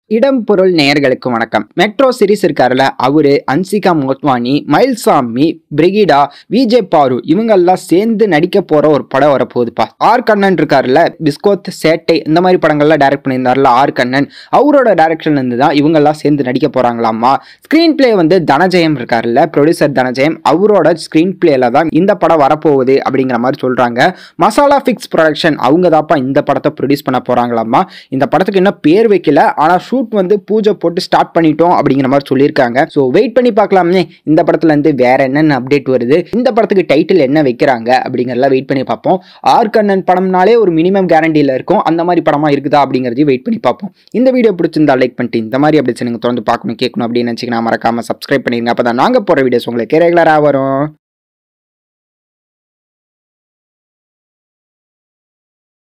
இடம் பொருள் நேயர்களுக்கு வணக்கம் மெட்ரோ சீரிஸ் இருக்காருல்ல அவரு அன்சிகா மோத்வானி மயில்சாமி பிரிகிடா விஜே பாரு இவங்கெல்லாம் சேர்ந்து நடிக்க போற ஒரு படம் வரப்போகுதுப்பா ஆர் கண்ணன் இருக்காருல்ல பிஸ்கோத் சேட்டை இந்த மாதிரி படங்கள்லாம் டைரக்ட் பண்ணியிருந்தாருல ஆர் கண்ணன் அவரோட டைரக்ஷன்ல இருந்து தான் இவங்கெல்லாம் சேர்ந்து நடிக்க போறாங்களாமா ஸ்கிரீன் பிளே வந்து தனஜெயம் இருக்காருல்ல ப்ரொடியூசர் தனஜெயம் அவரோட ஸ்கிரீன் பிளேல தான் இந்த படம் வரப்போகுது அப்படிங்கிற மாதிரி சொல்றாங்க மசாலா ஃபிக்ஸ் ப்ரொடக்ஷன் அவங்க தான்ப்பா இந்த படத்தை ப்ரொடியூஸ் பண்ண போறாங்களாமா இந்த படத்துக்கு இன்னும் பேர் வைக்கல ஆனா ஷூட் வந்து பூஜை போட்டு ஸ்டார்ட் பண்ணிட்டோம் அப்படிங்கிற மாதிரி சொல்லியிருக்காங்க ஸோ வெயிட் பண்ணி பார்க்கலாமே இந்த படத்துல இருந்து வேற என்னென்ன அப்டேட் வருது இந்த படத்துக்கு டைட்டில் என்ன வைக்கிறாங்க அப்படிங்கிறதெல்லாம் வெயிட் பண்ணி பார்ப்போம் ஆர் கண்ணன் படம்னாலே ஒரு மினிமம் கேரண்டியில் இருக்கும் அந்த மாதிரி படமா இருக்குதா அப்படிங்கிறதையும் வெயிட் பண்ணி பார்ப்போம் இந்த வீடியோ பிடிச்சிருந்தா லைக் பண்ணிட்டு இந்த மாதிரி அப்டேட்ஸ் நீங்கள் தொடர்ந்து பார்க்கணும் கேட்கணும் அப்படின்னு நினச்சிங்கன்னா மறக்காம சப்ஸ்கிரைப் பண்ணிருங்க அப்போ தான் நாங்கள் போகிற வீடியோஸ் உங்களுக்கு ரெகுலராக வரும்